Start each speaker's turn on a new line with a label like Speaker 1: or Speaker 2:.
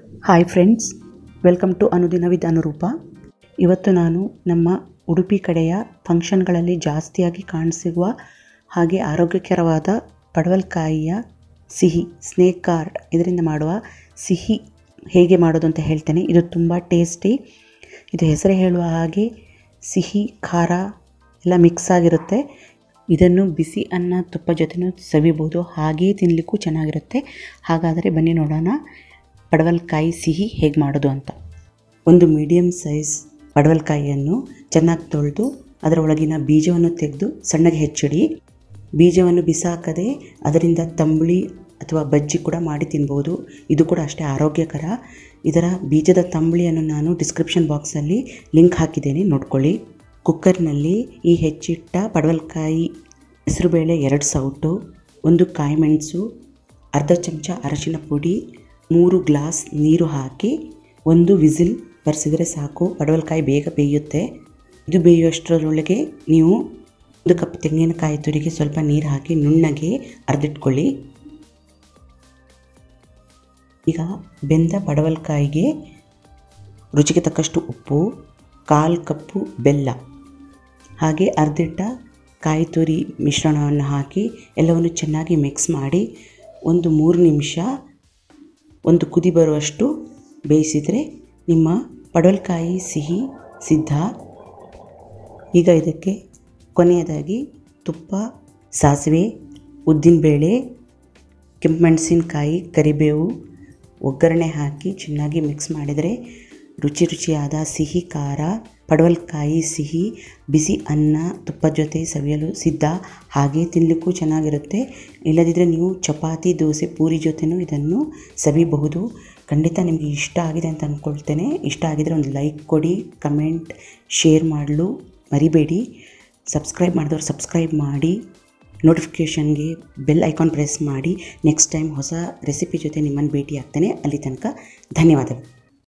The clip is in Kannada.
Speaker 1: hi friends welcome to Anudina with Anuroopa ಇವತ್ತು ನಾನು ನಮ್ಮ ಉಡುಪಿ ಕಡೆಯ ಫಂಕ್ಷನ್ಗಳಲ್ಲಿ ಜಾಸ್ತಿಯಾಗಿ ಕಾಣಸಿಗುವ ಹಾಗೆ ಆರೋಗ್ಯಕರವಾದ ಪಡವಲಕಾಯಿಯ ಸಿಹಿ ಸ್ನೇಕ್ ಕಾರ್ಡ್ ಇದರಿಂದ ಮಾಡುವ ಸಿಹಿ ಹೇಗೆ ಮಾಡೋದು ಅಂತ ಹೇಳ್ತೇನೆ ಇದು ತುಂಬ ಟೇಸ್ಟಿ ಇದು ಹೆಸರೇ ಹೇಳುವ ಹಾಗೆ ಸಿಹಿ ಖಾರ ಎಲ್ಲ ಮಿಕ್ಸ್ ಆಗಿರುತ್ತೆ ಇದನ್ನು ಬಿಸಿ ಅನ್ನ ತುಪ್ಪ ಜೊತೆನೂ ಸವಿಬೋದು ಹಾಗೆಯೇ ತಿನ್ನಲಿಕ್ಕೂ ಚೆನ್ನಾಗಿರುತ್ತೆ ಹಾಗಾದರೆ ಬನ್ನಿ ನೋಡೋಣ ಪಡವಲಕಾಯಿ ಸಿಹಿ ಹೇಗೆ ಮಾಡೋದು ಅಂತ ಒಂದು ಮೀಡಿಯಮ್ ಸೈಜ್ ಪಡವಲಕಾಯಿಯನ್ನು ಚೆನ್ನಾಗಿ ತೊಳೆದು ಅದರ ಒಳಗಿನ ಬೀಜವನ್ನು ತೆಗೆದು ಸಣ್ಣಗೆ ಹೆಚ್ಚಿಡಿ ಬೀಜವನ್ನು ಬಿಸಾಕದೆ ಅದರಿಂದ ತಂಬುಳಿ ಅಥವಾ ಬಜ್ಜಿ ಕೂಡ ಮಾಡಿ ತಿನ್ಬೋದು ಇದು ಕೂಡ ಅಷ್ಟೇ ಆರೋಗ್ಯಕರ ಇದರ ಬೀಜದ ತಂಬುಳಿಯನ್ನು ನಾನು ಡಿಸ್ಕ್ರಿಪ್ಷನ್ ಬಾಕ್ಸಲ್ಲಿ ಲಿಂಕ್ ಹಾಕಿದ್ದೇನೆ ನೋಡ್ಕೊಳ್ಳಿ ಕುಕ್ಕರ್ನಲ್ಲಿ ಈ ಹೆಚ್ಚಿಟ್ಟ ಪಡವಲಕಾಯಿ ಹೆಸರುಬೇಳೆ ಎರಡು ಸೌಟು ಒಂದು ಕಾಯಿಮೆಣಸು ಅರ್ಧ ಚಮಚ ಅರಶಿನ ಪುಡಿ ಮೂರು ಗ್ಲಾಸ್ ನೀರು ಹಾಕಿ ಒಂದು ವಿಸಿಲ್ ಬರೆಸಿದರೆ ಸಾಕು ಪಡವಲಕಾಯಿ ಬೇಗ ಬೇಯುತ್ತೆ ಇದು ಬೇಯುವಷ್ಟರೊಳಗೆ ನೀವು ಒಂದು ಕಪ್ ತೆಂಗಿನಕಾಯಿ ತುರಿಗೆ ಸ್ವಲ್ಪ ನೀರು ಹಾಕಿ ನುಣ್ಣಗೆ ಅರ್ದಿಟ್ಕೊಳ್ಳಿ ಈಗ ಬೆಂದ ಪಡವಲಕಾಯಿಗೆ ರುಚಿಗೆ ತಕ್ಕಷ್ಟು ಉಪ್ಪು ಕಾಲು ಕಪ್ಪು ಬೆಲ್ಲ ಹಾಗೆ ಅರ್ದಿಟ್ಟ ಕಾಯಿ ತುರಿ ಮಿಶ್ರಣವನ್ನು ಹಾಕಿ ಎಲ್ಲವನ್ನು ಚೆನ್ನಾಗಿ ಮಿಕ್ಸ್ ಮಾಡಿ ಒಂದು ಮೂರು ನಿಮಿಷ ಒಂದು ಕುದಿ ಬರುವಷ್ಟು ಬೇಯಿಸಿದರೆ ನಿಮ್ಮ ಪಡವಲಕಾಯಿ ಸಿಹಿ ಸಿದ್ಧ ಈಗ ಇದಕ್ಕೆ ಕೊನೆಯದಾಗಿ ತುಪ್ಪ ಸಾಸಿವೆ ಉದ್ದಿನಬೇಳೆ ಕೆಂಪು ಮೆಣಸಿನ್ಕಾಯಿ ಕರಿಬೇವು ಒಗ್ಗರಣೆ ಹಾಕಿ ಚೆನ್ನಾಗಿ ಮಿಕ್ಸ್ ಮಾಡಿದರೆ ರುಚಿ ರುಚಿಯಾದ ಸಿಹಿ ಖಾರ ಪಡವಲಕಾಯಿ ಸಿಹಿ ಬಿಸಿ ಅನ್ನ ತುಪ್ಪದ ಜೊತೆ ಸವಿಯಲು ಸಿದ್ಧ ಹಾಗೆ ತಿನ್ನಲಿಕ್ಕೂ ಚೆನ್ನಾಗಿರುತ್ತೆ ಇಲ್ಲದಿದ್ದರೆ ನೀವು ಚಪಾತಿ ದೋಸೆ ಪೂರಿ ಜೊತೆನೂ ಇದನ್ನು ಸವಿಬಹುದು ಖಂಡಿತ ನಿಮಗೆ ಇಷ್ಟ ಆಗಿದೆ ಅಂತ ಅಂದ್ಕೊಳ್ತೇನೆ ಇಷ್ಟ ಆಗಿದರೆ ಒಂದು ಲೈಕ್ ಕೊಡಿ ಕಮೆಂಟ್ ಶೇರ್ ಮಾಡಲು ಮರಿಬೇಡಿ ಸಬ್ಸ್ಕ್ರೈಬ್ ಮಾಡಿದವರು ಸಬ್ಸ್ಕ್ರೈಬ್ ಮಾಡಿ ನೋಟಿಫಿಕೇಷನ್ಗೆ ಬೆಲ್ ಐಕಾನ್ ಪ್ರೆಸ್ ಮಾಡಿ ನೆಕ್ಸ್ಟ್ ಟೈಮ್ ಹೊಸ ರೆಸಿಪಿ ಜೊತೆ ನಿಮ್ಮನ್ನು ಭೇಟಿ ಆಗ್ತೇನೆ ಅಲ್ಲಿ ತನಕ ಧನ್ಯವಾದಗಳು